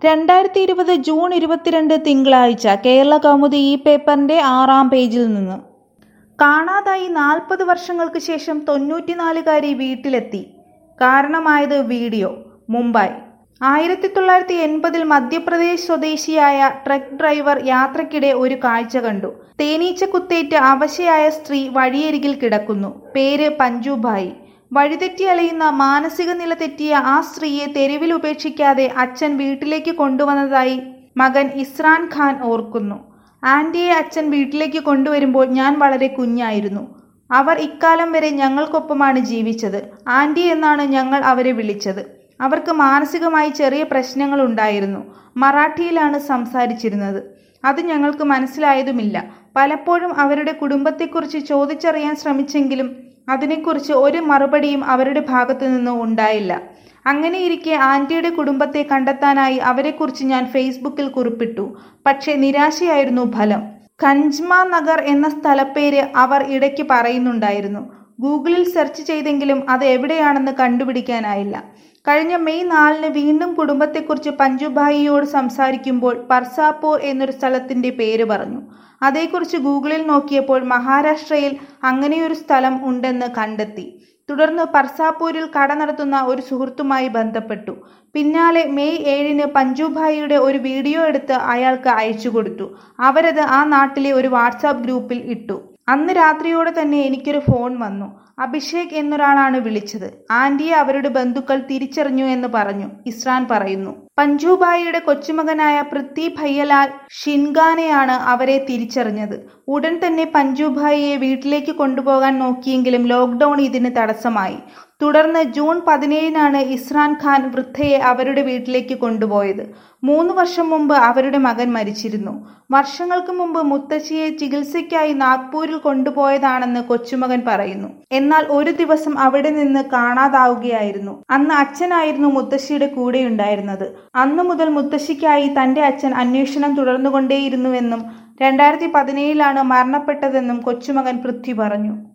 രണ്ടായിരത്തി ഇരുപത് ജൂൺ ഇരുപത്തിരണ്ട് തിങ്കളാഴ്ച കേരള കൗമുദി ഈ പേപ്പറിന്റെ ആറാം പേജിൽ നിന്ന് കാണാതായി നാൽപ്പത് വർഷങ്ങൾക്ക് ശേഷം തൊണ്ണൂറ്റിനാലുകാരി വീട്ടിലെത്തി കാരണമായത് വീഡിയോ മുംബൈ ആയിരത്തി തൊള്ളായിരത്തി എൺപതിൽ മധ്യപ്രദേശ് സ്വദേശിയായ ട്രക്ക് ഡ്രൈവർ യാത്രക്കിടെ ഒരു കാഴ്ച കണ്ടു തേനീച്ച കുത്തേറ്റ് അവശയായ സ്ത്രീ വഴിയരികിൽ കിടക്കുന്നു പേര് പഞ്ചുഭായി വഴിതെറ്റി അലയുന്ന മാനസിക നില തെറ്റിയ ആ സ്ത്രീയെ തെരുവിൽ ഉപേക്ഷിക്കാതെ അച്ഛൻ വീട്ടിലേക്ക് കൊണ്ടുവന്നതായി മകൻ ഇസ്രാൻ ഖാൻ ഓർക്കുന്നു ആന്റിയെ അച്ഛൻ വീട്ടിലേക്ക് കൊണ്ടുവരുമ്പോൾ ഞാൻ വളരെ കുഞ്ഞായിരുന്നു അവർ ഇക്കാലം വരെ ഞങ്ങൾക്കൊപ്പമാണ് ജീവിച്ചത് ആന്റി എന്നാണ് ഞങ്ങൾ അവരെ വിളിച്ചത് അവർക്ക് മാനസികമായി ചെറിയ പ്രശ്നങ്ങൾ ഉണ്ടായിരുന്നു മറാഠിയിലാണ് സംസാരിച്ചിരുന്നത് അത് ഞങ്ങൾക്ക് മനസ്സിലായതുമില്ല പലപ്പോഴും അവരുടെ കുടുംബത്തെക്കുറിച്ച് ചോദിച്ചറിയാൻ ശ്രമിച്ചെങ്കിലും അതിനെക്കുറിച്ച് ഒരു മറുപടിയും അവരുടെ ഭാഗത്തു നിന്ന് ഉണ്ടായില്ല അങ്ങനെയിരിക്കെ ആന്റിയുടെ കുടുംബത്തെ കണ്ടെത്താനായി അവരെക്കുറിച്ച് ഞാൻ ഫേസ്ബുക്കിൽ കുറിപ്പിട്ടു പക്ഷേ നിരാശയായിരുന്നു ഫലം കഞ്ച്മ നഗർ എന്ന സ്ഥലപ്പേര് അവർ ഇടയ്ക്ക് പറയുന്നുണ്ടായിരുന്നു ഗൂഗിളിൽ സെർച്ച് ചെയ്തെങ്കിലും അത് എവിടെയാണെന്ന് കണ്ടുപിടിക്കാനായില്ല കഴിഞ്ഞ മെയ് നാലിന് വീണ്ടും കുടുംബത്തെക്കുറിച്ച് പഞ്ചുഭായിയോട് സംസാരിക്കുമ്പോൾ പർസാപൂർ എന്നൊരു സ്ഥലത്തിന്റെ പേര് പറഞ്ഞു അതേക്കുറിച്ച് ഗൂഗിളിൽ നോക്കിയപ്പോൾ മഹാരാഷ്ട്രയിൽ അങ്ങനെയൊരു സ്ഥലം ഉണ്ടെന്ന് കണ്ടെത്തി തുടർന്ന് പർസാപൂരിൽ കട നടത്തുന്ന ഒരു സുഹൃത്തുമായി ബന്ധപ്പെട്ടു പിന്നാലെ മെയ് ഏഴിന് പഞ്ചുഭായിയുടെ ഒരു വീഡിയോ എടുത്ത് അയാൾക്ക് അയച്ചു കൊടുത്തു അവരത് ആ നാട്ടിലെ ഒരു വാട്സാപ്പ് ഗ്രൂപ്പിൽ ഇട്ടു അന്ന് രാത്രിയോടെ തന്നെ എനിക്കൊരു ഫോൺ വന്നു അഭിഷേക് എന്നൊരാളാണ് വിളിച്ചത് ആന്റിയെ അവരുടെ ബന്ധുക്കൾ തിരിച്ചറിഞ്ഞു എന്ന് പറഞ്ഞു ഇസ്രാൻ പറയുന്നു പഞ്ചുഭായിയുടെ കൊച്ചുമകനായ പൃഥ്വി ഭയ്യലാൽ ഷിൻഗാനെയാണ് അവരെ തിരിച്ചറിഞ്ഞത് ഉടൻ തന്നെ പഞ്ചുഭായിയെ വീട്ടിലേക്ക് കൊണ്ടുപോകാൻ നോക്കിയെങ്കിലും ലോക്ക്ഡൌൺ ഇതിന് തടസ്സമായി തുടർന്ന് ജൂൺ പതിനേഴിനാണ് ഇസ്രാൻ ഖാൻ വൃദ്ധയെ അവരുടെ വീട്ടിലേക്ക് കൊണ്ടുപോയത് മൂന്ന് വർഷം മുമ്പ് അവരുടെ മകൻ മരിച്ചിരുന്നു വർഷങ്ങൾക്ക് മുമ്പ് മുത്തശ്ശിയെ ചികിത്സയ്ക്കായി നാഗ്പൂരിൽ കൊണ്ടുപോയതാണെന്ന് കൊച്ചുമകൻ പറയുന്നു എന്നാൽ ഒരു ദിവസം അവിടെ നിന്ന് കാണാതാവുകയായിരുന്നു അന്ന് അച്ഛനായിരുന്നു മുത്തശ്ശിയുടെ കൂടെയുണ്ടായിരുന്നത് അന്നു മുതൽ മുത്തശ്ശിക്കായി തന്റെ അച്ഛൻ അന്വേഷണം തുടർന്നുകൊണ്ടേയിരുന്നുവെന്നും രണ്ടായിരത്തി പതിനേഴിലാണ് മരണപ്പെട്ടതെന്നും കൊച്ചുമകൻ പൃഥ്വി പറഞ്ഞു